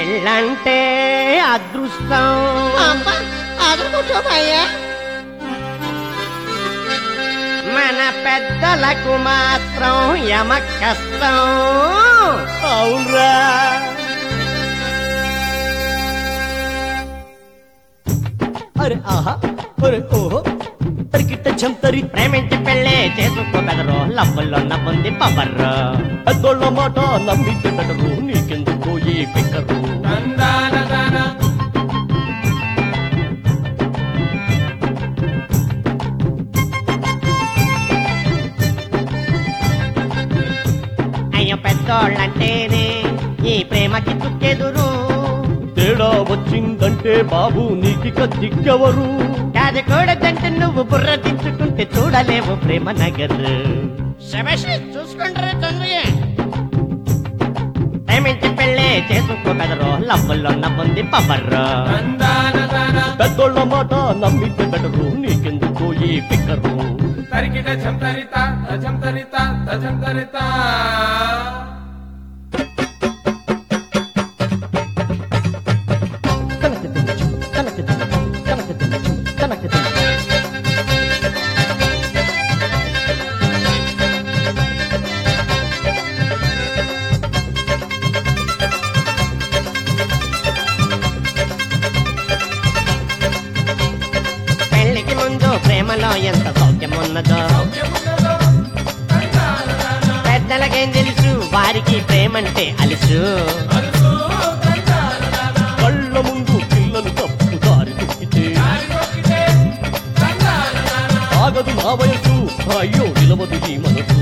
పెళ్ళంటే అదృష్టం అబ్బా అది కూర్చోమయ్యా మన పెద్దలకు మాత్రం యమ కష్టం అవునరా అరే ఆహా అరే ఓహో తరికిట్ట చంతరి ప్రేమించి పెళ్ళే చేసుకో బెదరు లబ్బుల్లో నవ్వుంది పవర్రు పెద్దోళ్ళ మాట నమ్మితే బెటరు నీకెందుకు ఈ పిక్కరు అయ్యో పెద్దోళ్ళంటేనే ఈ ప్రేమకి చుక్కెదురు తేడా వచ్చిందంటే బాబు నీకిక దిగ్గెవరు కాదు కూడదంటే నువ్వు బుర్ర దించుకుంటే చూడలేవు ప్రేమ నగర్ శబషి చూసుకుంటారా తండ్రి ప్రేమించి పెళ్ళే చేసుకో బెదరు లబ్బుల్లో నవ్వుంది పవర్రు పెద్దోళ్ళ మాట నమ్మితే బెటరు నీకెందుకు ఈ పిక్కరు తరికిట చంతరిత తచంతరిత తచంతరిత పెళ్లికి ముందు ప్రేమలో ఎంత సౌఖ్యం ఉన్నదో పెద్దలకేం తెలుసు వారికి ప్రేమంటే అలుసు కళ్ళ ముందు పిల్లలు తప్పు దారి తొక్కితే ఆగదు నా వయసు అయ్యో నిలవదు ఈ మనసు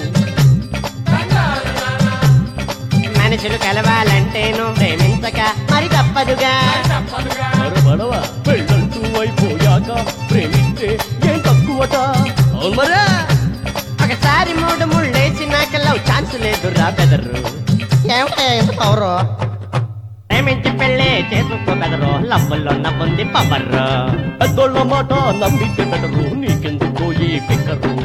మనుషులు కలవాలంటేను ప్రేమించక మరి తప్పదుగా మరవడవ పెళ్ళంటూ అయిపోయాక ప్రేమిస్తే ఏం తక్కువట అవును మరా ఒకసారి మూడు ముళ్ళేసినాక లవ్ ఛాన్స్ లేదు రా బెదరు ఏమిటా ఎంత పవరు ప్రేమించి పెళ్ళే చేసుకో బెదరు లవ్వుల్లో నవ్వుంది పవర్రు పెద్దోళ్ళ మాట నమ్మితే బెటరు నీకెందుకు ఈ పిక్కరు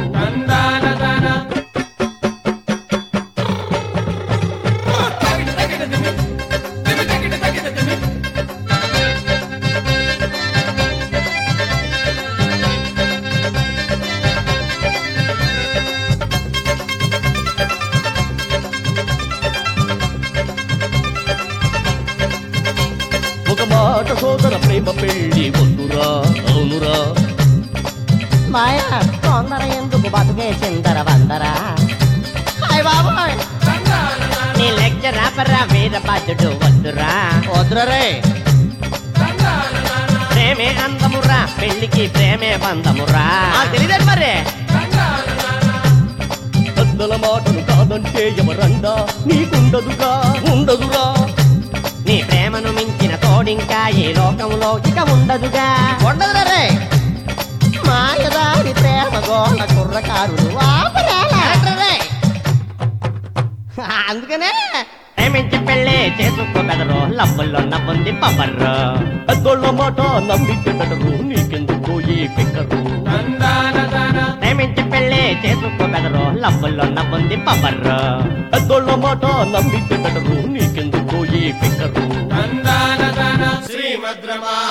ఒక మాట సోదర ప్రేమ పెళ్ళి వద్దురా అవునురా మాయా తొందర ఎందుకు బతుకే చిందర వందరా హాయ్ బాబాయ్ నీ లెక్చర్ ఆపరా వీరబాదుడు వద్దురా వద్దురే ప్రేమే అందమురా పెళ్లికి ప్రేమే బంధమురా తెలియదు మరి పెద్దల మాటలు కాదంటే ఎవరండా నీకుండదుగా ఉండదురా నీ ప్రేమను మించిన తోడింకా ఈ లోకంలో ఇక ఉండదుగా ఉండదురే మాయదారి ప్రేమ గోళ కుర్రకారులు అందుకనే ప్రేమించి పెళ్ళే చేసుకో బెదరు లబ్బుల్లో నవ్వుంది పవర్రు పెద్దోళ్ళ మాట నమ్మితే బెటరు నీకెందుకు ఈ పిక్కరు ప్రేమించి పెళ్ళే చేసుకో బెదరు లబ్బుల్లో నవ్వుంది పవర్రు పెద్దోళ్ళ మాట నమ్మితే బెటరు నీకెందుకు ఈ పిక్కరు శ్రీమద్రమా